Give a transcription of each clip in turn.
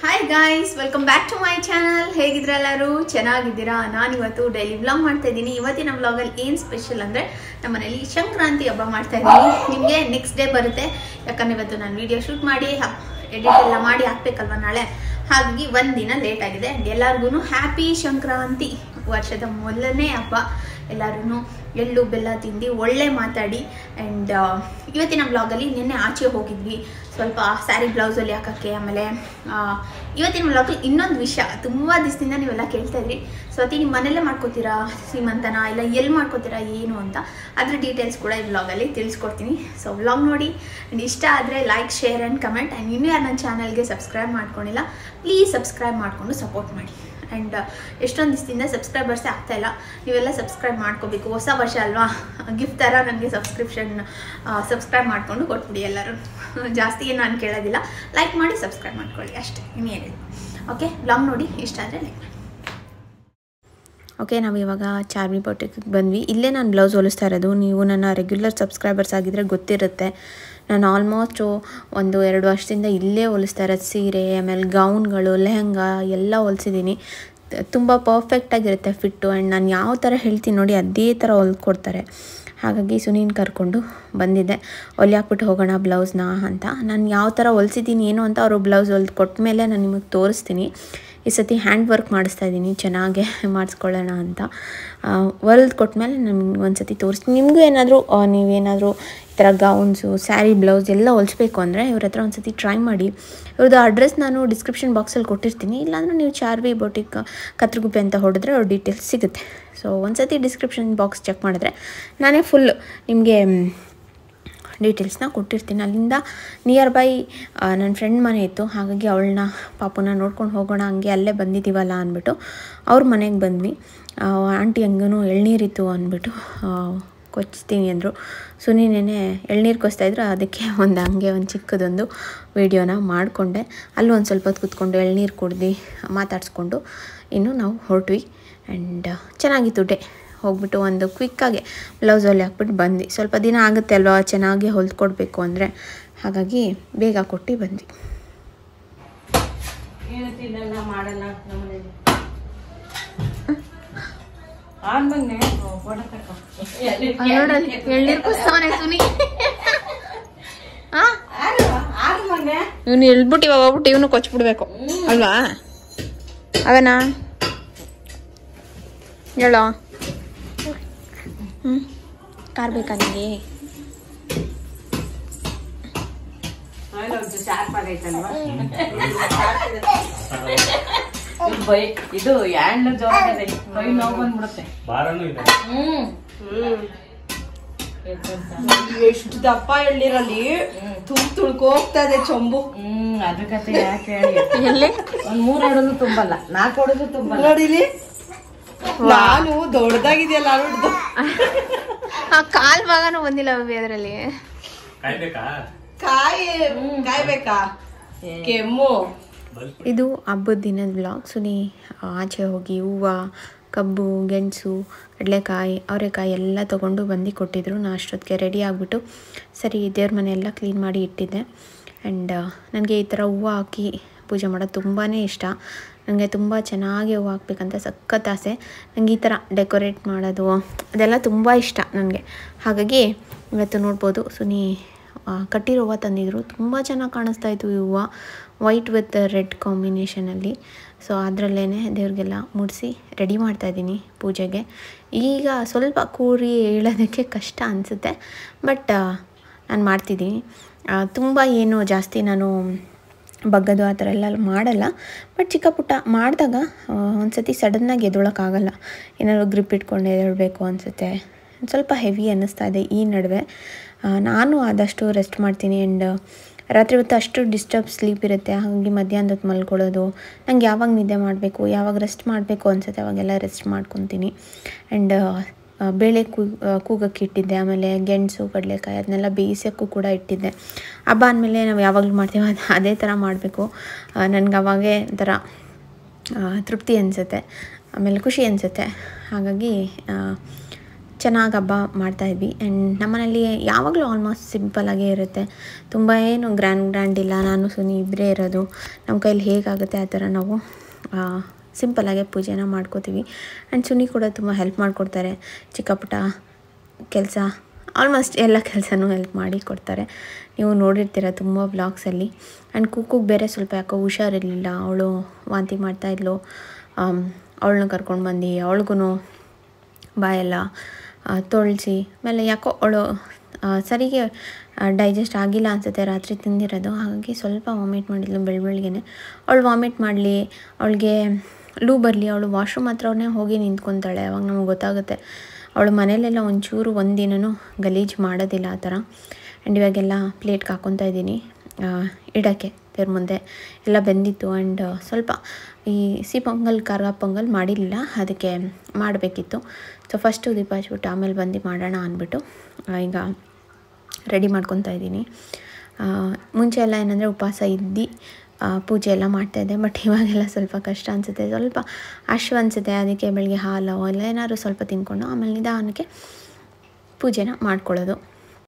Hi guys welcome back to my channel ಹೇಗಿದ್ರೆ ಎಲ್ಲರೂ ಚೆನ್ನಾಗಿದ್ದೀರಾ ನಾನಿವತ್ತು ಡೈಲಿ ವ್ಲಾಗ್ ಮಾಡ್ತಾ ಇದ್ದೀನಿ ಇವತ್ತಿನ ವ್ಲಾಗಲ್ಲಿ ಏನು ಸ್ಪೆಷಲ್ ಅಂದರೆ ನಮ್ಮ ಮನೇಲಿ ಸಂಕ್ರಾಂತಿ ಹಬ್ಬ ಮಾಡ್ತಾ ಇದ್ದೀನಿ ನಿಮಗೆ ನೆಕ್ಸ್ಟ್ ಡೇ ಬರುತ್ತೆ ಯಾಕಂದ್ರೆ ಇವತ್ತು ನಾನು ವಿಡಿಯೋ ಶೂಟ್ ಮಾಡಿ ಎಡಿಟ್ ಎಲ್ಲ ಮಾಡಿ ಹಾಕ್ಬೇಕಲ್ವ ನಾಳೆ ಹಾಗಾಗಿ ಒಂದು ದಿನ ಲೇಟ್ ಆಗಿದೆ ಎಲ್ಲರಿಗೂ ಹ್ಯಾಪಿ ಸಂಕ್ರಾಂತಿ ವರ್ಷದ ಮೊದಲನೇ ಹಬ್ಬ ಎಲ್ಲರೂ ಎಳ್ಳು ಬೆಲ್ಲ ತಿಂದು ಒಳ್ಳೆ ಮಾತಾಡಿ ಆ್ಯಂಡ್ ಇವತ್ತಿನ ವ್ಲಾಗಲ್ಲಿ ನಿನ್ನೆ ಆಚೆ ಹೋಗಿದ್ವಿ ಸ್ವಲ್ಪ ಸ್ಯಾರಿ ಬ್ಲೌಸಲ್ಲಿ ಹಾಕೋಕ್ಕೆ ಆಮೇಲೆ ಆ, ಇವತ್ತಿನ ವ್ಲಾಗಲ್ಲಿ ಇನ್ನೊಂದು ವಿಷಯ ತುಂಬ ದಿವಸದಿಂದ ನೀವೆಲ್ಲ ಕೇಳ್ತಾ ಇದ್ರಿ ಸ್ವತಿ ನಿಮ್ಮ ಮನೆಯಲ್ಲೇ ಮಾಡ್ಕೋತೀರಾ ಸೀಮಂತನ ಇಲ್ಲ ಎಲ್ಲಿ ಮಾಡ್ಕೋತೀರಾ ಏನು ಅಂತ ಅದ್ರ ಡೀಟೇಲ್ಸ್ ಕೂಡ ಈ ವ್ಲಾಗಲ್ಲಿ ತಿಳಿಸ್ಕೊಡ್ತೀನಿ ಸೊ ವ್ಲಾಗ್ ನೋಡಿ ಆ್ಯಂಡ್ ಇಷ್ಟ ಆದರೆ like share and comment and ಇನ್ನೂ ಯಾರು ನನ್ನ ಚಾನಲ್ಗೆ ಸಬ್ಸ್ಕ್ರೈಬ್ ಮಾಡ್ಕೊಂಡಿಲ್ಲ ಪ್ಲೀಸ್ ಸಬ್ಸ್ಕ್ರೈಬ್ ಮಾಡಿಕೊಂಡು ಸಪೋರ್ಟ್ ಮಾಡಿ ಆ್ಯಂಡ್ ಎಷ್ಟೊಂದು ದಿವಸದಿಂದ ಸಬ್ಸ್ಕ್ರೈಬರ್ಸೇ ಆಗ್ತಾ ಇಲ್ಲ ನೀವೆಲ್ಲ ಸಬ್ಸ್ಕ್ರೈಬ್ ಮಾಡ್ಕೋಬೇಕು ಹೊಸ ವರ್ಷ ಅಲ್ವಾ ಗಿಫ್ಟ್ ಥರ ನನಗೆ ಸಬ್ಸ್ಕ್ರಿಪ್ಷನ್ ಸಬ್ಸ್ಕ್ರೈಬ್ ಮಾಡಿಕೊಂಡು ಕೊಟ್ಬಿಡಿ ಎಲ್ಲರೂ ಜಾಸ್ತಿ ಏನು ನಾನು ಕೇಳೋದಿಲ್ಲ ಲೈಕ್ ಮಾಡಿ ಸಬ್ಸ್ಕ್ರೈಬ್ ಮಾಡ್ಕೊಳ್ಳಿ ಅಷ್ಟೇ ಇನ್ನೇನಿಲ್ಲ ಓಕೆ ಬ್ಲಾಗ್ ನೋಡಿ ಇಷ್ಟ ಆದರೆ ಲೈಕ್ ಮಾಡಿ ಓಕೆ ನಾವು ಇವಾಗ ಚಾರ್ಮಿ ಬೊಟಿಗೆ ಬಂದ್ವಿ ಇಲ್ಲೇ ನಾನು ಬ್ಲೌಸ್ ಹೊಲಿಸ್ತಾ ಇರೋದು ನೀವು ನನ್ನ ರೆಗ್ಯುಲರ್ ಸಬ್ಸ್ಕ್ರೈಬರ್ಸ್ ಆಗಿದ್ದರೆ ಗೊತ್ತಿರುತ್ತೆ ನಾನು ಆಲ್ಮೋಸ್ಟು ಒಂದು ಎರಡು ವರ್ಷದಿಂದ ಇಲ್ಲೇ ಹೊಲಿಸ್ತಾ ಇರೋದು ಸೀರೆ ಆಮೇಲೆ ಗೌನ್ಗಳು ಲೆಹಂಗಾ ಎಲ್ಲ ಹೊಲಿಸಿದ್ದೀನಿ ತುಂಬ ಪರ್ಫೆಕ್ಟಾಗಿರುತ್ತೆ ಫಿಟ್ಟು ಆ್ಯಂಡ್ ನಾನು ಯಾವ ಥರ ಹೇಳ್ತೀನಿ ನೋಡಿ ಅದೇ ಥರ ಹೊಲ್ಕೊಡ್ತಾರೆ ಹಾಗಾಗಿ ಸುನೀನ್ ಕರ್ಕೊಂಡು ಬಂದಿದ್ದೆ ಹೊಲಿ ಹಾಕ್ಬಿಟ್ಟು ಹೋಗೋಣ ಬ್ಲೌಸ್ನ ಅಂತ ನಾನು ಯಾವ ಥರ ಹೊಲ್ಸಿದ್ದೀನಿ ಏನು ಅಂತ ಅವರು ಬ್ಲೌಸ್ ಹೊಲ್ದು ಕೊಟ್ಟ ಮೇಲೆ ನಾನು ನಿಮಗೆ ತೋರಿಸ್ತೀನಿ ಈ ಸತಿ ಹ್ಯಾಂಡ್ ವರ್ಕ್ ಮಾಡಿಸ್ತಾ ಇದ್ದೀನಿ ಚೆನ್ನಾಗೆ ಮಾಡಿಸ್ಕೊಳ್ಳೋಣ ಅಂತ ಹೊಲ್ದು ಕೊಟ್ಮೇಲೆ ನಮ್ಗೆ ಒಂದು ಸತಿ ತೋರಿಸ್ತೀನಿ ನಿಮಗೂ ಏನಾದರೂ ನೀವೇನಾದರೂ ಈ ಥರ ಗೌನ್ಸು ಸ್ಯಾರಿ ಬ್ಲೌಸ್ ಎಲ್ಲ ಹೊಲಿಸ್ಬೇಕು ಅಂದರೆ ಇವ್ರ ಹತ್ರ ಒಂದು ಸತಿ ಟ್ರೈ ಮಾಡಿ ಇವ್ರದ್ದು ಅಡ್ರೆಸ್ ನಾನು ಡಿಸ್ಕ್ರಿಪ್ಷನ್ ಬಾಕ್ಸಲ್ಲಿ ಕೊಟ್ಟಿರ್ತೀನಿ ಇಲ್ಲಾಂದ್ರೆ ನೀವು ಚಾರ್ವಿ ಬೊಟಿಕ್ ಕತ್ರಗುಪ್ಪೆ ಅಂತ ಹೊಡೆದ್ರೆ ಅವ್ರ ಡೀಟೇಲ್ಸ್ ಸಿಗುತ್ತೆ ಸೊ ಒಂದು ಸತಿ ಡಿಸ್ಕ್ರಿಪ್ಷನ್ ಬಾಕ್ಸ್ ಚೆಕ್ ಮಾಡಿದ್ರೆ ನಾನೇ ಫುಲ್ ನಿಮಗೆ ಡೀಟೇಲ್ಸ್ನ ಕೊಟ್ಟಿರ್ತೀನಿ ಅಲ್ಲಿಂದ ನಿಯರ್ ಬೈ ನನ್ನ ಫ್ರೆಂಡ್ ಮನೆ ಇತ್ತು ಹಾಗಾಗಿ ಅವಳನ್ನ ಪಾಪುನ ನೋಡ್ಕೊಂಡು ಹೋಗೋಣ ಹಂಗೆ ಅಲ್ಲೇ ಬಂದಿದ್ದೀವಲ್ಲ ಅಂದ್ಬಿಟ್ಟು ಅವ್ರ ಮನೆಗೆ ಬಂದ್ವಿ ಆಂಟಿ ಹಂಗೂ ಎಳ್ನೀರಿತ್ತು ಅಂದ್ಬಿಟ್ಟು ಆ, ಕೊಚ್ತೀನಿ ಅಂದರು ಸುನೀನೇನೆ ಎಳ್ನೀರು ಕೊಸ್ತಾಯಿದ್ರು ಅದಕ್ಕೆ ಒಂದು ಹಂಗೆ ಒಂದು ಚಿಕ್ಕದೊಂದು ವೀಡಿಯೋನ ಮಾಡಿಕೊಂಡೆ ಅಲ್ಲಿ ಒಂದು ಸ್ವಲ್ಪ ಹೊತ್ತು ಕೂತ್ಕೊಂಡು ಎಳ್ನೀರು ಕುಡ್ದು ಮಾತಾಡಿಸ್ಕೊಂಡು ಇನ್ನು ನಾವು ಹೊರಟ್ವಿ ಆ್ಯಂಡ್ ಚೆನ್ನಾಗಿತ್ತು ಡೇ ಹೋಗ್ಬಿಟ್ಟು ಒಂದು ಕ್ವಿಕ್ಕಾಗೆ ಬ್ಲೌಸ್ ಹೊಲಿ ಹಾಕ್ಬಿಟ್ಟು ಬಂದ್ವಿ ಸ್ವಲ್ಪ ದಿನ ಆಗುತ್ತೆ ಅಲ್ವಾ ಚೆನ್ನಾಗಿ ಹೊಲ್ಕೊಡ್ಬೇಕು ಅಂದರೆ ಹಾಗಾಗಿ ಬೇಗ ಕೊಟ್ಟು ಬಂದ್ವಿ ಏನು ತಿನ್ನಲ್ಲ ಮಾಡಲ್ಲ ನಮ್ಮನೇಲಿ ಆದ್ಮೇಲೆ ಹೊಡತಕ್ಕ ಎಳ್ನೀರು ಕುಸ್ತವನೆ ಸುನಿ ಆದ್ಮೇಲೆ ಇವನು ಎಳ್ಬಿಟ್ಟು ಇವಾಗ ಹೋಗ್ಬಿಟ್ಟು ಇವನು ಕೊಚ್ಬಿಡ್ಬೇಕು ಅಲ್ವಾ ಅವನ ಹೇಳೋ ಹ್ಞೂ ಕಾರ್ ಬೇಕಾ ನಿಮಗೆ ಒಂಚೂರು ಶಾರ್ಪ್ ಆಗೈತಲ್ವಾ ಇದು ಬೈ ಇದು ಹ್ಯಾಂಡ್ ಜೋರಾಗಿದೆ ಕೈ ನೋವು ಬಂದ್ಬಿಡುತ್ತೆ ಭಾರನೂ ಇದೆ ಹ್ಮ್ ಎಷ್ಟು ದಪ್ಪ ಎಳ್ಳಿರಲ್ಲಿ ತುಂಬ ತುಳ್ಕೋಗ್ತಾ ಇದೆ ಚೊಂಬು ಹ್ಮ್ ಅದ್ರ ಕತೆ ಯಾಕೆ ಹೇಳಿ ಎಲ್ಲಿ ಒಂದ್ ಮೂರ್ ಹೊಡೆದು ತುಂಬಲ್ಲ ನಾಲ್ಕು ಹೊಡೆದು ತುಂಬಲ್ಲ ನೋಡಿಲಿ ನಾನು ದೊಡ್ಡದಾಗಿದೆಯಲ್ಲ ನೋಡ್ದು ಆ ಕಾಲ್ ಭಾಗನೂ ಬಂದಿಲ್ಲ ಅವಿ ಅದರಲ್ಲಿ ಕಾಯ್ಬೇಕಾ ಕಾಯಿ ಕಾಯ್ಬೇಕಾ ಕೆಮ್ಮು ಇದು ಹಬ್ಬದ ದಿನದ ಬ್ಲಾಗ್ ಸುನಿ ಆಚೆ ಹೋಗಿ ಹೂವು ಕಬ್ಬು ಗೆಣಸು ಕಡಲೆಕಾಯಿ ಅವರೆಕಾಯಿ ಎಲ್ಲ ತೊಗೊಂಡು ಬಂದು ಕೊಟ್ಟಿದ್ರು ನಾ ಅಷ್ಟೊತ್ತಿಗೆ ರೆಡಿ ಆಗಿಬಿಟ್ಟು ಸರಿ ದೇವ್ರ ಮನೆ ಎಲ್ಲ ಕ್ಲೀನ್ ಮಾಡಿ ಇಟ್ಟಿದ್ದೆ ಆ್ಯಂಡ್ ನನಗೆ ಈ ಥರ ಹೂವು ಹಾಕಿ ಪೂಜೆ ಮಾಡೋದು ತುಂಬಾ ಇಷ್ಟ ನನಗೆ ತುಂಬ ಚೆನ್ನಾಗಿ ಹೂವು ಹಾಕ್ಬೇಕಂತ ಸಖತ್ ಆಸೆ ನನಗೆ ಈ ಥರ ಡೆಕೋರೇಟ್ ಮಾಡೋದು ಅದೆಲ್ಲ ತುಂಬ ಇಷ್ಟ ನನಗೆ ಹಾಗಾಗಿ ಇವತ್ತು ನೋಡ್ಬೋದು ಸುನಿ ಆ, ಕಟ್ಟಿರೋ ಹೂವು ತಂದಿದ್ರು ತುಂಬ ಚೆನ್ನಾಗಿ ಕಾಣಿಸ್ತಾ ಇತ್ತು ಈ ಹೂವು ವೈಟ್ ವಿತ್ ರೆಡ್ ಕಾಂಬಿನೇಷನಲ್ಲಿ ಸೊ ಅದರಲ್ಲೇ ದೇವ್ರಿಗೆಲ್ಲ ಮುಡಿಸಿ ರೆಡಿ ಮಾಡ್ತಾಯಿದ್ದೀನಿ ಪೂಜೆಗೆ ಈಗ ಸ್ವಲ್ಪ ಕೂರಿ ಹೇಳೋದಕ್ಕೆ ಕಷ್ಟ ಅನಿಸುತ್ತೆ ಬಟ್ ನಾನು ಮಾಡ್ತಿದ್ದೀನಿ ಆ, ತುಂಬ ಏನು ಜಾಸ್ತಿ ನಾನು ಬಗ್ಗದು ಆ ಥರ ಎಲ್ಲ ಮಾಡಲ್ಲ ಬಟ್ ಚಿಕ್ಕ ಪುಟ್ಟ ಮಾಡಿದಾಗ ಒಂದು ಸತಿ ಸಡನ್ನಾಗಿ ಎದ್ದೊಳಕ್ಕಾಗಲ್ಲ ಏನಾದ್ರು ಗ್ರಿಪ್ ಇಟ್ಕೊಂಡು ಎದ್ದೇಳಬೇಕು ಅನಿಸುತ್ತೆ ಒಂದ್ ಸ್ವಲ್ಪ ಹೆವಿ ಅನ್ನಿಸ್ತಾ ಇದೆ ಈ ನಡುವೆ ಆ, ನಾನು ಆದಷ್ಟು ರೆಸ್ಟ್ ಮಾಡ್ತೀನಿ ಆ್ಯಂಡ್ ರಾತ್ರಿ ಹೊತ್ತು ಅಷ್ಟು ಡಿಸ್ಟರ್ಬ್ ಸ್ಲೀಪ್ ಇರುತ್ತೆ ಹಾಗಾಗಿ ಮಧ್ಯಾಹ್ನದ ಹೊತ್ತು ಮಲ್ಕೊಳ್ಳೋದು ನಂಗೆ ಯಾವಾಗ ನಿದ್ದೆ ಮಾಡಬೇಕು ಯಾವಾಗ ರೆಸ್ಟ್ ಮಾಡಬೇಕು ಅನ್ಸುತ್ತೆ ಅವಾಗೆಲ್ಲ ರೆಸ್ಟ್ ಮಾಡ್ಕೊತೀನಿ ಆ್ಯಂಡ್ ಬೇಳೆ ಕೂ ಕೂಗಕ್ಕೆ ಇಟ್ಟಿದ್ದೆ ಆಮೇಲೆ ಗೆಣಸು ಕಡಲೆಕಾಯಿ ಅದನ್ನೆಲ್ಲ ಬೇಯಿಸೋಕ್ಕೂ ಕೂಡ ಇಟ್ಟಿದ್ದೆ ಹಬ್ಬ ಅಂದಮೇಲೆ ನಾವು ಯಾವಾಗಲೂ ಮಾಡ್ತೀವಿ ಅದು ಅದೇ ಥರ ಮಾಡಬೇಕು ನನಗೆ ಅವಾಗೇ ಒಂಥರ ಆ, ತೃಪ್ತಿ ಅನಿಸುತ್ತೆ ಆಮೇಲೆ ಖುಷಿ ಅನಿಸುತ್ತೆ ಹಾಗಾಗಿ ಆ, ಚೆನ್ನಾಗಿ ಹಬ್ಬ ಮಾಡ್ತಾಯಿದ್ವಿ ಆ್ಯಂಡ್ ನಮ್ಮನೇಲಿ ಯಾವಾಗಲೂ ಆಲ್ಮೋಸ್ಟ್ ಸಿಂಪಲ್ಲಾಗೇ ಇರುತ್ತೆ ತುಂಬ ಏನು ಗ್ರ್ಯಾಂಡ್ ಗ್ರ್ಯಾಂಡ್ ಇಲ್ಲ ನಾನು ಸುನಿ ಇಬ್ಬರೇ ಇರೋದು ನಮ್ಮ ಕೈಲಿ ಹೇಗಾಗುತ್ತೆ ಆ ಥರ ನಾವು ಸಿಂಪಲ್ಲಾಗೆ ಪೂಜೆನ ಮಾಡ್ಕೋತೀವಿ ಆ್ಯಂಡ್ ಸುನಿ ಕೂಡ ತುಂಬ ಹೆಲ್ಪ್ ಮಾಡಿಕೊಡ್ತಾರೆ ಚಿಕ್ಕ ಪುಟ್ಟ ಕೆಲಸ ಆಲ್ಮೋಸ್ಟ್ ಎಲ್ಲ ಕೆಲಸನೂ ಹೆಲ್ಪ್ ಮಾಡಿ ಕೊಡ್ತಾರೆ ನೀವು ನೋಡಿರ್ತೀರ ತುಂಬ ವ್ಲಾಗ್ಸಲ್ಲಿ ಆ್ಯಂಡ್ ಕುಕ್ಕುಗೆ ಬೇರೆ ಸ್ವಲ್ಪ ಯಾಕೋ ಹುಷಾರಿರಲಿಲ್ಲ ಅವಳು ವಾಂತಿ ಮಾಡ್ತಾಯಿದ್ಲು ಅವಳನ್ನ ಕರ್ಕೊಂಡು ಬಂದು ಅವಳಿಗೂ ಬಾಯೆಲ್ಲ ತೊಳ್ಸಿ ಆಮೇಲೆ ಯಾಕೋ ಅವಳು ಸರಿಗೆ ಡೈಜೆಸ್ಟ್ ಆಗಿಲ್ಲ ಅನಿಸುತ್ತೆ ರಾತ್ರಿ ತಿಂದಿರೋದು ಹಾಗಾಗಿ ಸ್ವಲ್ಪ ವಾಮಿಟ್ ಮಾಡಿದ್ಲು ಬೆಳ ಬೆಳಗ್ಗೆನೆ ಅವಳು ವಾಮಿಟ್ ಮಾಡಲಿ ಅವಳಿಗೆ ಲೂ ಬರಲಿ ಅವಳು ವಾಶ್ರೂಮ್ ಹತ್ರನೇ ಹೋಗಿ ನಿಂತ್ಕೊತಾಳೆ ಅವಾಗ ನಮಗೆ ಗೊತ್ತಾಗುತ್ತೆ ಅವಳು ಮನೇಲೆಲ್ಲ ಒಂಚೂರು ಒಂದಿನೂ ಗಲೀಜು ಮಾಡೋದಿಲ್ಲ ಆ ಥರ ಆ್ಯಂಡ್ ಇವಾಗೆಲ್ಲ ಪ್ಲೇಟ್ಗೆ ಹಾಕ್ಕೊತಾ ಇದ್ದೀನಿ ಇಡೋಕ್ಕೆ ದೇವ್ರ ಮುಂದೆ ಎಲ್ಲ ಬೆಂದಿತ್ತು ಆ್ಯಂಡ್ ಸ್ವಲ್ಪ ಈ ಸಿ ಪೊಂಗಲ್ ಖಾರ ಪೊಂಗಲ್ ಮಾಡಿರಲಿಲ್ಲ ಅದಕ್ಕೆ ಮಾಡಬೇಕಿತ್ತು ಸೊ ಫಸ್ಟು ದೀಪ ಹಚ್ಬಿಟ್ಟು ಆಮೇಲೆ ಬಂದು ಮಾಡೋಣ ಅಂದ್ಬಿಟ್ಟು ಆ, ಈಗ ರೆಡಿ ಮಾಡ್ಕೊತಾ ಇದ್ದೀನಿ ಆ, ಮುಂಚೆ ಎಲ್ಲ ಏನಂದರೆ ಉಪವಾಸ ಇದ್ದು ಆ, ಪೂಜೆ ಎಲ್ಲ ಮಾಡ್ತಾಯಿದ್ದೆ ಬಟ್ ಇವಾಗೆಲ್ಲ ಸ್ವಲ್ಪ ಕಷ್ಟ ಅನಿಸುತ್ತೆ ಸ್ವಲ್ಪ ಅಶ್ವ ಅನಿಸುತ್ತೆ ಅದಕ್ಕೆ ಬೆಳಗ್ಗೆ ಹಾಲು ಎಲ್ಲ ಏನಾದ್ರು ಸ್ವಲ್ಪ ತಿನ್ಕೊಂಡು ಆಮೇಲೆ ನಿಧಾನಕ್ಕೆ ಪೂಜೆನ ಮಾಡ್ಕೊಳ್ಳೋದು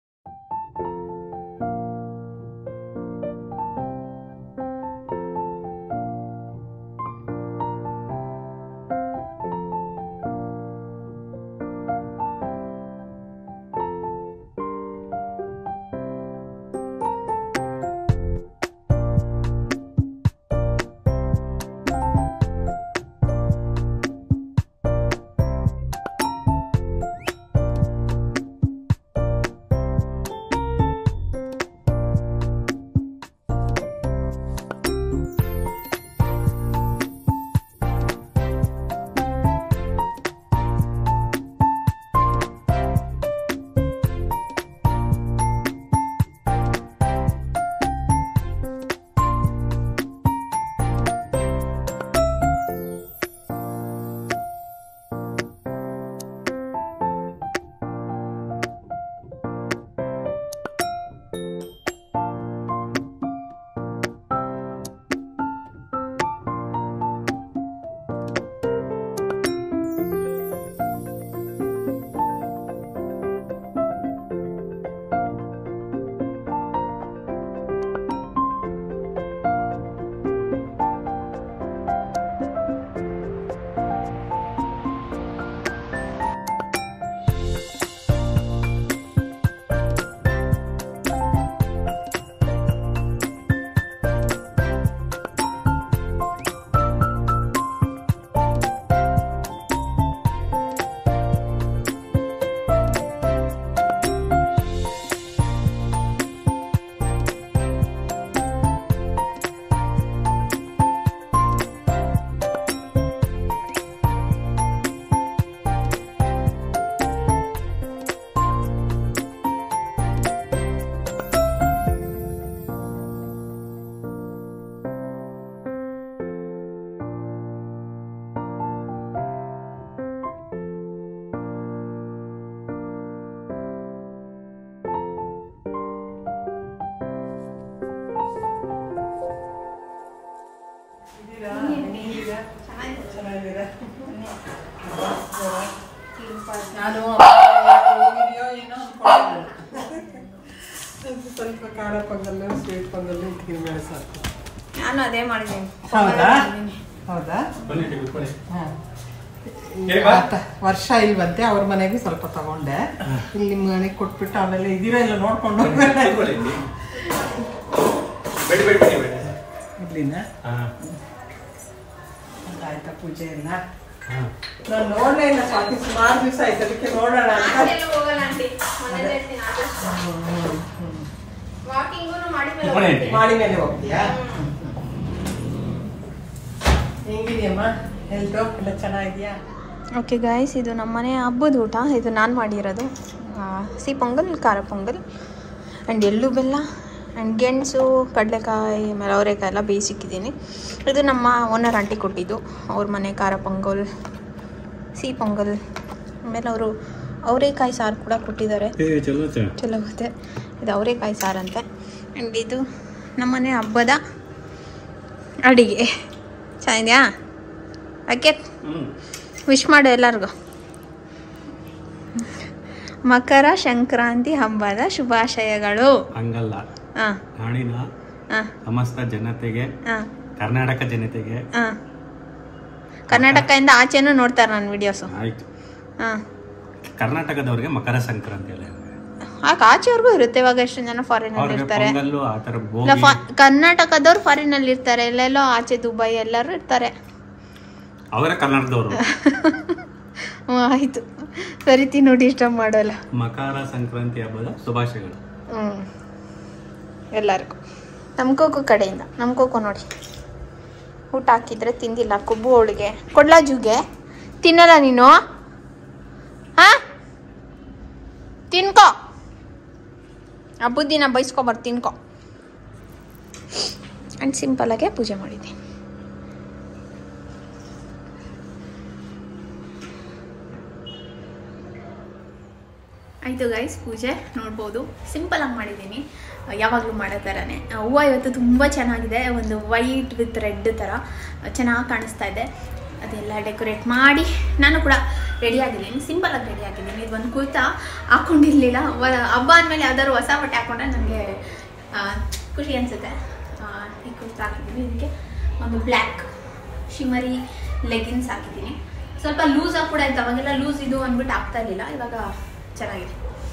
ನಾನು ಹೋಗಿದ್ಯೋ ಏನೋ ಅನ್ಕೊಂಡಿದ್ದೆ. ಸ್ವಲ್ಪ ಖಾರ ಪೊಂಗಲ್ಲು ಸ್ವೀಟ್ ಪೊಂಗಲ್ಲು ಇಟ್ಕೊಂಡು ಬೇಳೆ ಸಾಕು ನಾನು ಅದೇ ಮಾಡಿದ್ದೀನಿ ಹೌದಾ ಹೌದಾ ಬನ್ನಿ ಇಲ್ಲಿ ಕೂತ್ಕೊಳ್ಳಿ. ಹಾ. ಹೇಳಿ ಬಾ. ಆತ, ವರ್ಷ ಇಲ್ವಂತೆ ಅವ್ರ ಮನೆಗೆ ಸ್ವಲ್ಪ ತಗೊಂಡೆ ಇಲ್ಲಿ ನಿಮ್ಮ ಮನೆಗೆ ಕೊಟ್ಬಿಟ್ಟು ಆಮೇಲೆ ಇದೀರ ಇಲ್ಲ ನೋಡ್ಕೊಂಡು ಕೂತ್ಕೊಳ್ಳಿ ಇಲ್ಲಿ. ಬೇಡಿ ಬೇಡಿ ಬೇಡಿ ಬೇಡಿ ಇಲ್ಲಿನ ಹಾ ಆಯ್ತಾ ಪೂಜೆ ಎಲ್ಲ ಹಾ ನಾನು ನೋಡಲೇ ಇಲ್ಲ ಸ್ವಾತಿ ಸುಮಾರು ದಿವಸ ಆಯ್ತು ಅದಕ್ಕೆ ನೋಡೋಣ ಅಂತ ಎಲ್ಲೂ ಹೋಗಲ್ಲ ಆಂಟಿ ಮನೇಲಿ ಇರ್ತೀನಿ ಆದಷ್ಟು ವಾಕಿಂಗು ಮಾಡಿದ್ಮೇಲೆ ಕೂತ್ಕೊಳ್ಳಿ ಆಂಟಿ. ಮಾಡಿ ಮೇಲೆ ಹೋಗ್ತೀಯಾ ಹೆಂಗಿದ್ಯಮ್ಮ ಹೆಲ್ತು ಎಲ್ಲ ಚೆನ್ನಾಗಿದ್ಯಾ ಓಕೆ ಗಾಯ್ಸ್ ಇದು ನಮ್ಮ ಮನೆ ಹಬ್ಬದ ಊಟ ಇದು ನಾನು ಮಾಡಿರೋದು ಆ, ಸಿಹಿ ಪೊಂಗಲ್ ಖಾರ ಪೊಂಗಲ್ ಆ್ಯಂಡ್ ಎಳ್ಳು ಬೆಲ್ಲ ಆ್ಯಂಡ್ ಗೆಣಸು ಕಡಲೆಕಾಯಿ ಆಮೇಲೆ ಅವರೆಕಾಯಿ ಎಲ್ಲ ಬೇಯಿಸಿಕ್ಕಿದ್ದೀನಿ ಇದು ನಮ್ಮ ಓನರ್ ಆಂಟಿ ಕೊಟ್ಟಿದ್ದು ಅವ್ರ ಮನೆ ಖಾರ ಪೊಂಗಲ್ ಸಿಹಿ ಪೊಂಗಲ್ ಆಮೇಲೆ ಅವರು ಅವರೆಕಾಯಿ ಸಾರು ಕೂಡ ಕೊಟ್ಟಿದ್ದಾರೆ ಏ ಚಲೋ ಚ ಚಲೋ ಗೊತ್ತೆ ಇದು ಅವರೆಕಾಯಿ ಸಾರಂತೆ ಆ್ಯಂಡ್ ಇದು ನಮ್ಮನೆ ಹಬ್ಬದ ಅಡಿಗೆ ಚೆನ್ನಾಗಿದೆಯಾ ಓಕೆ ಹ್ಮ್ ವಿಶ್ ಮಾಡು ಎಲ್ಲರಿಗೂ ಮಕರ ಸಂಕ್ರಾಂತಿ ಹಬ್ಬದ ಶುಭಾಶಯಗಳು ಹಂಗಲ್ಲ ಹಾಂ ನಾಡಿನ ಹಾಂ ಸಮಸ್ತ ಜನತೆಗೆ ಹಾಂ ಕರ್ನಾಟಕ ಜನತೆಗೆ ಹಾಂ ಕರ್ನಾಟಕದಿಂದ ಆಚೆನೂ ನೋಡ್ತಾರೆ ನನ್ನ ವಿಡಿಯೋಸು ಆಯ್ತು ಹಾಂ ಕರ್ನಾಟಕದವ್ರಿಗೆ ಮಕರ ಸಂಕ್ರಾಂತಿ ಅಲ್ಲ ಆಗ ಆಚೆವರೆಗೂ ಇರುತ್ತೆ ಇವಾಗ ಎಷ್ಟು ಜನ ಫಾರಿನಲ್ಲಿ ಅವ್ರಿಗೆ ಇರ್ತಾರೆ ಪೊಂಗಲ್ಲು ಆ ಥರ ಇಲ್ಲ ಬೋಗಿ ಫಾ ಕರ್ನಾಟಕದವ್ರು ಫಾರಿನಲ್ಲಿ ಇರ್ತಾರೆ ಎಲ್ಲೆಲ್ಲೋ ಆಚೆ ದುಬೈ ಎಲ್ಲರೂ ಇರ್ತಾರೆ ಅವರೇ ಕರ್ನಾಟಕದವರು ಹ್ಞೂ ಆಯಿತು ಸರಿತಿ ನೋಡಿ ಇಷ್ಟ ಮಾಡೋಲ್ಲ ಮಕರ ಸಂಕ್ರಾಂತಿ ಹಬ್ಬದ ಶುಭಾಶಯಗಳು ಹ್ಞೂ ಎಲ್ಲರಿಗೂ ನಮ್ಮ ಕೋಕೋ ಕಡೆಯಿಂದ ನಮ್ಮ ಕೋಕೋ ನೋಡಿ ಊಟ ಹಾಕಿದ್ರೆ ತಿಂದಿಲ್ಲ ಕೊಬ್ಬು ಅವಳಿಗೆ ಕೊಡ್ಲಾ ಜೂಗೆ ತಿನ್ನಲ್ಲ ನೀನು ಹಾ ತಿನ್ಕೋ ಹಬ್ಬದ ದಿನ ಬೈಸ್ಕೊಬಾರ್ದು ತಿನ್ಕೋ ಆ್ಯಂಡ್ ಸಿಂಪಲಾಗೆ ಪೂಜೆ ಮಾಡಿದ್ದೀನಿ ಆಯಿತು ಗೈಸ್ ಪೂಜೆ ನೋಡ್ಬೋದು ಸಿಂಪಲಾಗಿ ಮಾಡಿದ್ದೀನಿ ಯಾವಾಗಲೂ ಮಾಡೋ ಥರನೇ ಹೂವು ಇವತ್ತು ತುಂಬ ಚೆನ್ನಾಗಿದೆ ಒಂದು ವೈಟ್ ವಿತ್ ರೆಡ್ ಥರ ಚೆನ್ನಾಗಿ ಕಾಣಿಸ್ತಾ ಇದೆ ಅದೆಲ್ಲ ಡೆಕೋರೇಟ್ ಮಾಡಿ ನಾನು ಕೂಡ ರೆಡಿ ಆಗಿದ್ದೀನಿ ಸಿಂಪಲಾಗಿ ರೆಡಿ ಆಗಿದ್ದೀನಿ ಇದು ಒಂದು ಕುರ್ತಾ ಹಾಕ್ಕೊಂಡಿರಲಿಲ್ಲ ಹಬ್ಬ ಅಂದಮೇಲೆ ಯಾವ್ದಾದ್ರು ಹೊಸ ಬಟ್ಟೆ ಹಾಕ್ಕೊಂಡ್ರೆ ನನಗೆ ಖುಷಿ ಅನಿಸುತ್ತೆ ಈ ಕುರ್ತಾ ಹಾಕಿದ್ದೀನಿ ಇದಕ್ಕೆ ಒಂದು ಬ್ಲ್ಯಾಕ್ ಶಿಮರಿ ಲೆಗಿನ್ಸ್ ಹಾಕಿದ್ದೀನಿ ಸ್ವಲ್ಪ ಲೂಸಾಗಿ ಕೂಡ ಇತ್ತು ಅವಾಗೆಲ್ಲ ಲೂಸ್ ಇದು ಅಂದ್ಬಿಟ್ಟು ಆಗ್ತಾ ಇರಲಿಲ್ಲ ಇವಾಗ ಚೆನ್ನಾಗಿದೆ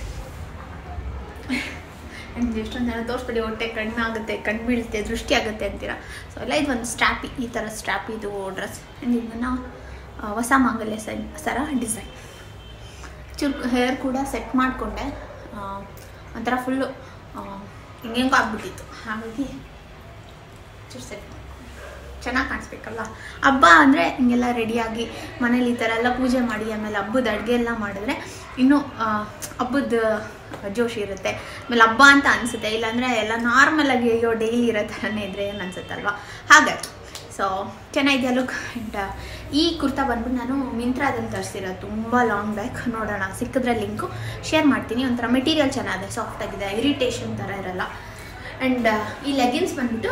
ಆ್ಯಂಡ್ ಎಷ್ಟೊಂದು ಜನ ತೋರಿಸ್ಬಿಡಿ ಹೊಟ್ಟೆ ಕಣ್ಣು ಆಗುತ್ತೆ ಕಣ್ಣು ಬೀಳುತ್ತೆ ದೃಷ್ಟಿ ಆಗುತ್ತೆ ಅಂತೀರಾ ಸೊ ಎಲ್ಲ ಇದು ಒಂದು ಸ್ಟ್ಯಾಪಿ ಈ ಥರ ಸ್ಟ್ಯಾಪ್ ಇದು ಡ್ರೆಸ್ ಆ್ಯಂಡ್ ಇದನ್ನು ಹೊಸ ಮಾಂಗಲ್ಯ ಸೈ ಸರ ಡಿಸೈನ್ ಚುರು ಹೇರ್ ಕೂಡ ಸೆಟ್ ಮಾಡಿಕೊಂಡೆ ಒಂಥರ ಫುಲ್ಲು ಹಿಂಗೆಂಗೋ ಆಗ್ಬಿಟ್ಟಿತ್ತು ಹಾಗಾಗಿ ಚೂರು ಸೆಟ್ ಚೆನ್ನಾಗಿ ಕಾಣಿಸ್ಬೇಕಲ್ಲ ಹಬ್ಬ ಅಂದರೆ ಹಿಂಗೆಲ್ಲ ರೆಡಿಯಾಗಿ ಮನೇಲಿ ಈ ಥರ ಎಲ್ಲ ಪೂಜೆ ಮಾಡಿ ಆಮೇಲೆ ಹಬ್ಬದ ಅಡುಗೆ ಎಲ್ಲ ಮಾಡಿದ್ರೆ ಇನ್ನೂ ಹಬ್ಬದ ಜೋಶ್ ಇರುತ್ತೆ ಆಮೇಲೆ ಹಬ್ಬ ಅಂತ ಅನಿಸುತ್ತೆ ಇಲ್ಲಾಂದರೆ ಎಲ್ಲ ನಾರ್ಮಲಾಗಿ ಅಯ್ಯೋ ಡೈಲಿ ಇರೋ ಥರನೇ ಇದ್ರೆ ಏನು ಅನ್ಸುತ್ತಲ್ವ ಹಾಗಾಗಿ ಸೊ ಚೆನ್ನಾಗಿದೆ ಲುಕ್ ಆ್ಯಂಡ್ ಈ ಕುರ್ತಾ ಬಂದ್ಬಿಟ್ಟು ನಾನು ಮಿಂತ್ರಾದಲ್ಲಿ ತರಿಸಿರೋದು ತುಂಬ ಲಾಂಗ್ ಬ್ಯಾಕ್ ನೋಡೋಣ ಸಿಕ್ಕಿದ್ರೆ ಲಿಂಕು ಶೇರ್ ಮಾಡ್ತೀನಿ ಒಂಥರ ಮೆಟೀರಿಯಲ್ ಚೆನ್ನಾಗಿದೆ ಸಾಫ್ಟ್ ಆಗಿದೆ ಇರಿಟೇಷನ್ ಥರ ಇರಲ್ಲ ಆ್ಯಂಡ್ ಈ ಲೆಗಿನ್ಸ್ ಬಂದ್ಬಿಟ್ಟು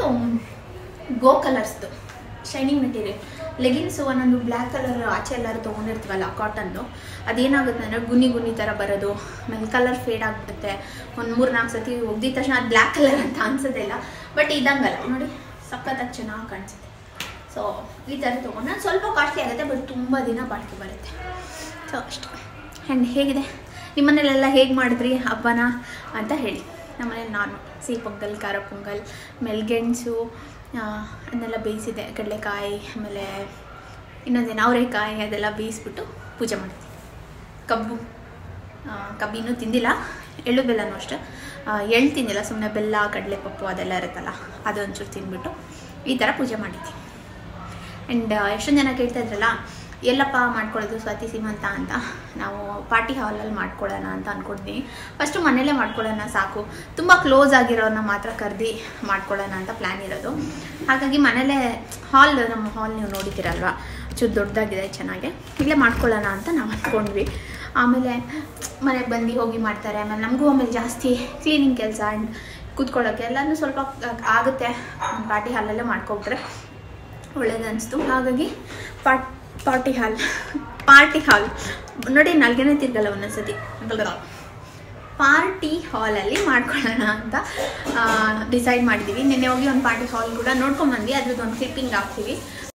ಗೋ ಕಲರ್ಸ್ದು ಶೈನಿಂಗ್ ಮೆಟೀರಿಯಲ್ ಲೆಗಿನ್ಸು ಒಂದೊಂದು ಬ್ಲ್ಯಾಕ್ ಕಲರ್ ಆಚೆ ಎಲ್ಲರೂ ತೊಗೊಂಡಿರ್ತೀವಲ್ಲ ಕಾಟನ್ದು ಅದೇನಾಗುತ್ತೆ ಅಂದರೆ ಗುನಿ ಗುನಿ ಥರ ಬರೋದು ಆಮೇಲೆ ಕಲರ್ ಫೇಡ್ ಆಗಿಬಿಡುತ್ತೆ ಒಂದು ಮೂರು ನಾಲ್ಕು ಸತಿ ಒಗ್ದಿದ ತಕ್ಷಣ ಅದು ಬ್ಲ್ಯಾಕ್ ಕಲರ್ ಅಂತ ಅನ್ಸೋದಿಲ್ಲ ಬಟ್ ಇದಂಗಲ್ಲ ನೋಡಿ ಸಖತ್ತಾಗಿ ಚೆನ್ನಾಗಿ ಕಾಣಿಸುತ್ತೆ ಸೊ ಈ ಥರ ತೊಗೊಂಡು ನಾನು ಸ್ವಲ್ಪ ಕಾಸ್ಟ್ಲಿ ಆಗುತ್ತೆ ಬಟ್ ತುಂಬ ದಿನ ಬಾಳಿಕೆ ಬರುತ್ತೆ ಸೊ ಅಷ್ಟೇ ಆ್ಯಂಡ್ ಹೇಗಿದೆ ನಿಮ್ಮನೇಲೆಲ್ಲ ಹೇಗೆ ಮಾಡಿದ್ರಿ ಹಬ್ಬನ ಅಂತ ಹೇಳಿ ನಮ್ಮನೇಲಿ ನಾನು ಸಿಹಿ ಪೊಂಗಲ್ ಖಾರ ಪೊಂಗಲ್ ಮೆಲ್ಗೆಣಸು ಅದನ್ನೆಲ್ಲ ಬೇಯಿಸಿದೆ ಕಡಲೆಕಾಯಿ ಆಮೇಲೆ ಇನ್ನೊಂದೇನು ಅವರೆಕಾಯಿ ಅದೆಲ್ಲ ಬೇಯಿಸ್ಬಿಟ್ಟು ಪೂಜೆ ಮಾಡ್ತೀನಿ ಕಬ್ಬು ಆ, ಕಬ್ಬಿನೂ ತಿಂದಿಲ್ಲ ಎಳ್ಳು ಬೆಲ್ಲನೂ ಅಷ್ಟೇ ಆ, ಎಳ್ಳು ತಿಂದಿಲ್ಲ ಸುಮ್ಮನೆ ಬೆಲ್ಲ ಕಡಲೆಪಪ್ಪು ಅದೆಲ್ಲ ಇರುತ್ತಲ್ಲ ಅದೊಂಚೂರು ತಿಂದ್ಬಿಟ್ಟು ಈ ಥರ ಪೂಜೆ ಮಾಡಿದ್ದೀನಿ ಆ್ಯಂಡ್ ಎಷ್ಟೊಂದು ಜನ ಕೇಳ್ತಾ ಇದ್ರಲ್ಲ ಎಲ್ಲಪ್ಪ ಮಾಡ್ಕೊಳ್ಳೋದು ಸ್ವಾತಿ ಸೀಮಂತ ಅಂತ ನಾವು ಪಾರ್ಟಿ ಹಾಲಲ್ಲಿ ಮಾಡ್ಕೊಳ್ಳೋಣ ಅಂತ ಅಂದ್ಕೊಡ್ತೀನಿ ಫಸ್ಟು ಮನೇಲೇ ಮಾಡ್ಕೊಳ್ಳೋಣ ಸಾಕು ತುಂಬ ಕ್ಲೋಸ್ ಆಗಿರೋರನ್ನ ಮಾತ್ರ ಕರೆದಿ ಮಾಡ್ಕೊಳ್ಳೋಣ ಅಂತ ಪ್ಲ್ಯಾನ್ ಇರೋದು ಹಾಗಾಗಿ ಮನೇಲೇ ಹಾಲ್ ನಮ್ಮ ಹಾಲ್ ನೀವು ನೋಡಿದ್ದೀರಲ್ವ ಚೂರು ದೊಡ್ಡದಾಗಿದೆ ಚೆನ್ನಾಗಿ ಇಲ್ಲೇ ಮಾಡ್ಕೊಳ್ಳೋಣ ಅಂತ ನಾವು ಅಂದ್ಕೊಂಡ್ವಿ ಆಮೇಲೆ ಮನೆಗೆ ಬಂದು ಹೋಗಿ ಮಾಡ್ತಾರೆ ಆಮೇಲೆ ನಮಗೂ ಆಮೇಲೆ ಜಾಸ್ತಿ ಕ್ಲೀನಿಂಗ್ ಕೆಲಸ ಆ್ಯಂಡ್ ಕೂತ್ಕೊಳ್ಳೋಕ್ಕೆ ಎಲ್ಲನೂ ಸ್ವಲ್ಪ ಆಗುತ್ತೆ ಪಾರ್ಟಿ ಹಾಲಲ್ಲೇ ಮಾಡ್ಕೊಬಿಟ್ರೆ ಒಳ್ಳೇದು ಅನಿಸ್ತು ಹಾಗಾಗಿ pot party hall party hall ನೋಡಿ ನಾಲ್ಗೆನೇ ತಿರ್ಗಲ್ಲ ಒಂದೊಂದ್ಸತಿ ಪಾರ್ಟಿ ಹಾಲಲ್ಲಿ ಮಾಡ್ಕೊಳ್ಳೋಣ ಅಂತ ಡಿಸೈಡ್ ಮಾಡಿದ್ದೀವಿ ನಿನ್ನೆ ಹೋಗಿ ಒಂದು ಪಾರ್ಟಿ ಹಾಲ್ ಕೂಡ ನೋಡ್ಕೊಂಬಂದ್ವಿ ಅದ್ರದ್ದು ಒಂದು ಕ್ಲಿಪ್ಪಿಂಗ್ ಹಾಕ್ತೀವಿ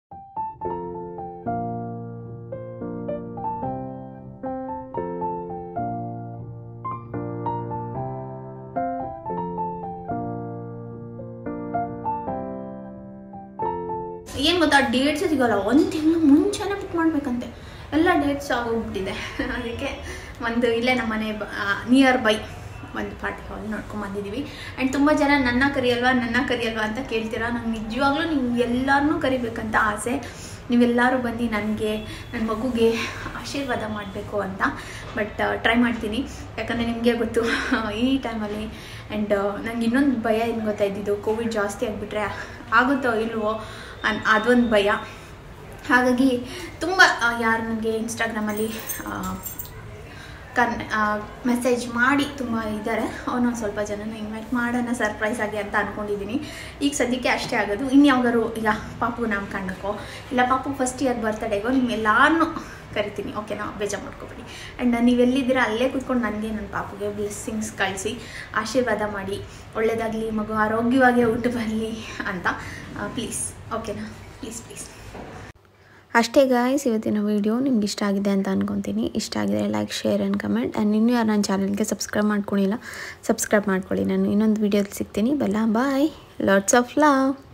ಏನು ಗೊತ್ತಾ ಡೇಟ್ಸ್ ಸಿಗೋಲ್ಲ ಒಂದು ತಿಂಗಳು ಮುಂಚೆನೇ ಬುಕ್ ಮಾಡಬೇಕಂತೆ ಎಲ್ಲ ಡೇಟ್ಸ್ ಆಗೋಗ್ಬಿಟ್ಟಿದೆ ಅದಕ್ಕೆ ಒಂದು ಇಲ್ಲೇ ನಮ್ಮ ಮನೆ ನಿಯರ್ ಬೈ ಒಂದು ಪಾರ್ಟಿ ಹಾಲ್ ನೋಡ್ಕೊಂಡು ಬಂದಿದ್ದೀವಿ ಆ್ಯಂಡ್ ತುಂಬ ಜನ ನನ್ನ ಕರಿಯಲ್ವಾ ನನ್ನ ಕರಿಯಲ್ವಾ ಅಂತ ಕೇಳ್ತೀರಾ ನಂಗೆ ನಿಜವಾಗ್ಲೂ ನಿಮ್ಗೆ ಎಲ್ಲರನ್ನೂ ಕರಿಬೇಕಂತ ಆಸೆ ನೀವೆಲ್ಲರೂ ಬಂದು ನನಗೆ ನನ್ನ ಮಗುಗೆ ಆಶೀರ್ವಾದ ಮಾಡಬೇಕು ಅಂತ ಬಟ್ ಟ್ರೈ ಮಾಡ್ತೀನಿ ಯಾಕಂದರೆ ನಿಮಗೆ ಗೊತ್ತು ಈ ಟೈಮಲ್ಲಿ ಆ್ಯಂಡ್ ನಂಗೆ ಇನ್ನೊಂದು ಭಯ ಏನು ಗೊತ್ತಾ ಇದ್ದಿದ್ದು ಕೋವಿಡ್ ಜಾಸ್ತಿ ಆಗಿಬಿಟ್ರೆ ಆಗುತ್ತೋ ಇಲ್ವೋ ಅನ್ ಅದೊಂದು ಭಯ ಹಾಗಾಗಿ ತುಂಬ ಯಾರು ನನಗೆ ಇನ್ಸ್ಟಾಗ್ರಾಮಲ್ಲಿ ಕನ್ ಮೆಸೇಜ್ ಮಾಡಿ ತುಂಬ ಇದ್ದಾರೆ ಅವನು ಸ್ವಲ್ಪ ಜನನ ಇನ್ವೈಟ್ ಮಾಡೋಣ ಸರ್ಪ್ರೈಸ್ ಆಗಿ ಅಂತ ಅಂದ್ಕೊಂಡಿದ್ದೀನಿ ಈಗ ಸದ್ಯಕ್ಕೆ ಅಷ್ಟೇ ಆಗೋದು ಇನ್ಯಾವ್ದಾದ್ರು ಈಗ ಪಾಪು ನಾಮಕರಣಕ್ಕೋ ಇಲ್ಲ ಪಾಪು ಫಸ್ಟ್ ಇಯರ್ ಬರ್ತಡೇಗೋ ನಿಮ್ಮೆಲ್ಲರನ್ನೂ ಕರಿತೀನಿ ಓಕೆನಾ ಬೇಜಾರು ಮಾಡ್ಕೊಬೇಡಿ ಆ್ಯಂಡ್ ನೀವೆಲ್ಲಿದ್ದೀರಾ ಅಲ್ಲೇ ಕೂತ್ಕೊಂಡು ನನಗೆ ನನ್ನ ಪಾಪುಗೆ ಬ್ಲೆಸ್ಸಿಂಗ್ಸ್ ಕಳಿಸಿ ಆಶೀರ್ವಾದ ಮಾಡಿ ಒಳ್ಳೆಯದಾಗಲಿ ಮಗು ಆರೋಗ್ಯವಾಗಿ ಊಟ ಬರಲಿ ಅಂತ ಪ್ಲೀಸ್ ಓಕೆನಾ ಪ್ಲೀಸ್ ಪ್ಲೀಸ್ ಅಷ್ಟೇ ಗಾಯ್ಸ್ ಇವತ್ತಿನ ವೀಡಿಯೋ ನಿಮ್ಗೆ ಇಷ್ಟ ಆಗಿದೆ ಅಂತ ಅನ್ಕೊತೀನಿ ಇಷ್ಟ ಆಗಿದ್ರೆ like share and comment and ಇನ್ನೂ ಯಾರು ನನ್ನ ಚಾನಲ್ಗೆ ಸಬ್ಸ್ಕ್ರೈಬ್ ಮಾಡ್ಕೊಂಡಿಲ್ಲ ಸಬ್ಸ್ಕ್ರೈಬ್ ಮಾಡ್ಕೊಳ್ಳಿ ನಾನು ಇನ್ನೊಂದು ವೀಡಿಯೋದಲ್ಲಿ ಸಿಗ್ತೀನಿ ಬೆಲ್ಲ ಬಾಯ್ ಲಾಟ್ಸ್ ಆಫ್ ಲವ್